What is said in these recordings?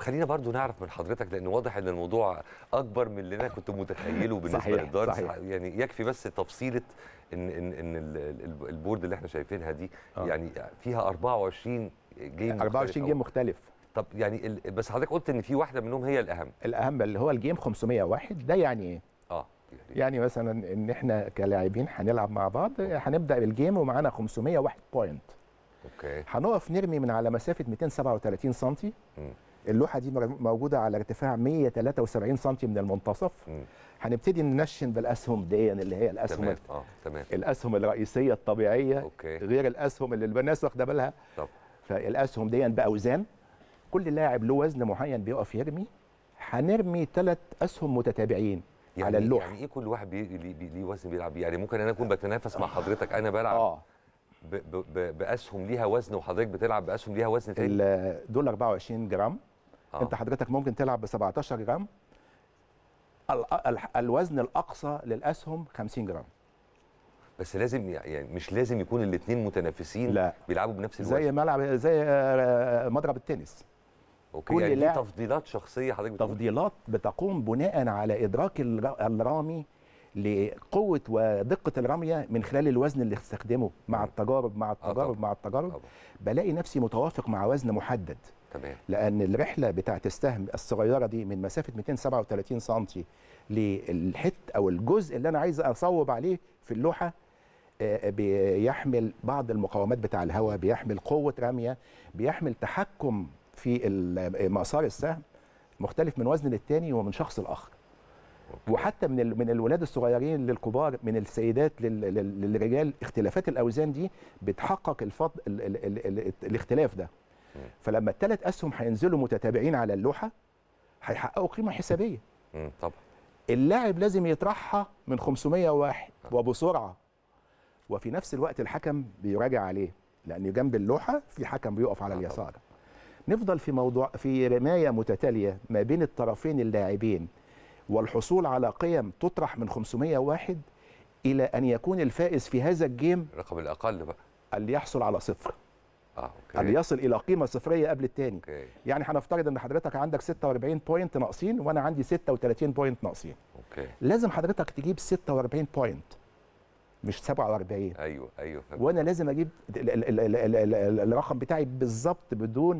خلينا برضو نعرف من حضرتك لان واضح ان الموضوع اكبر من اللي انا كنت متخيله بالنسبه صحيح، للدارتس صحيح. يعني يكفي بس تفصيله ان ان ان ال- ال- البورد اللي احنا شايفينها دي آه. يعني فيها 24 جيم 24 جيم مختلف طب يعني ال- بس حضرتك قلت ان في واحده منهم هي الاهم الاهم اللي هو الجيم 501 ده يعني ايه اه يعني مثلا ان احنا كلاعبين هنلعب مع بعض هنبدا بالجيم ومعانا 501 بوينت اوكي هنقف نرمي من على مسافه 237 سم مم. اللوحه دي مر- موجوده على ارتفاع 173 سم من المنتصف مم. هنبتدي ننشن بالاسهم دي اللي هي الاسهم تمام اه تمام الاسهم الرئيسيه الطبيعيه اوكي غير الاسهم اللي الناس واخده بالها طب فالاسهم دي باوزان كل لاعب له وزن معين بيقف يرمي هنرمي ثلاث اسهم متتابعين يعني على اللوحه يعني ايه كل واحد بي- ليه بي ليه وزن بيلعب بيه يعني ممكن انا اكون بتنافس مع حضرتك انا بلعب اه ب ب ب باسهم ليها وزن وحضرتك بتلعب باسهم ليها وزن تاني ال- دول 24 جرام آه. انت حضرتك ممكن تلعب ب 17 جرام ال- ال- الوزن الاقصى للاسهم 50 جرام بس لازم يعني مش لازم يكون الاثنين متنافسين لا. بيلعبوا بنفس الوزن زي ملعب زي آه، مضرب التنس اوكي كل يعني دي لاعب- تفضيلات شخصيه حضرتك بتقول تفضيلات بتقوم بناء على ادراك الر- الرامي لقوه ودقه الرميه من خلال الوزن اللي استخدمه مع مم. التجارب مع طبعا. التجارب مع التجارب طبعا بلاقي نفسي متوافق مع وزن محدد تمام لان الرحله بتاعت السهم الصغيره دي من مسافه 237 سم للحت او الجزء اللي انا عايز اصوب عليه في اللوحه آه، بيحمل بعض المقاومات بتاع الهواء بيحمل قوه رميه بيحمل تحكم في ال- مسار السهم مختلف من وزن للتاني ومن شخص لاخر أوكي. وحتى من ال- من الولاد الصغيرين للكبار من السيدات لل- لل- للرجال اختلافات الاوزان دي بتحقق الفضل ال ال ال ال الاختلاف ده مم. فلما الثلاث اسهم هينزلوا متتابعين على اللوحه هيحققوا قيمه حسابيه مم. طبعا اللاعب لازم يطرحها من 501 وبسرعه وفي نفس الوقت الحكم بيراجع عليه لان جنب اللوحه في حكم بيقف على آه طبعا. اليسار نفضل في موضوع في رمايه متتاليه ما بين الطرفين اللاعبين والحصول على قيم تطرح من 501 الى ان يكون الفائز في هذا الجيم الرقم الاقل بقى اللي يحصل على صفر اه اوكي اللي يصل الى قيمه صفريه قبل الثاني اوكي يعني هنفترض ان حضرتك عندك 46 بوينت ناقصين وانا عندي 36 بوينت ناقصين اوكي لازم حضرتك تجيب 46 بوينت مش 47 ايوه ايوه فهمت. وانا لازم اجيب ال- ال- ال- ال- ال- ال- الرقم بتاعي بالظبط بدون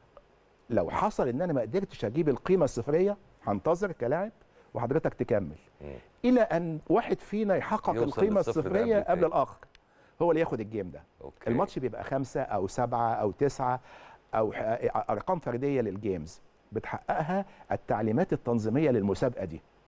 لو حصل ان انا ما قدرتش اجيب القيمه الصفريه هنتظر كلاعب وحضرتك تكمل مم. الى ان واحد فينا يحقق يوصل القيمه للصفر ده الصفريه قبل قبل التاني. الاخر هو اللي ياخد الجيم ده اوكي الماتش بيبقى خمسة أو سبعة أو تسعة أو ح- أرقام فردية للجيمز بتحققها التعليمات التنظيمية للمسابقة دي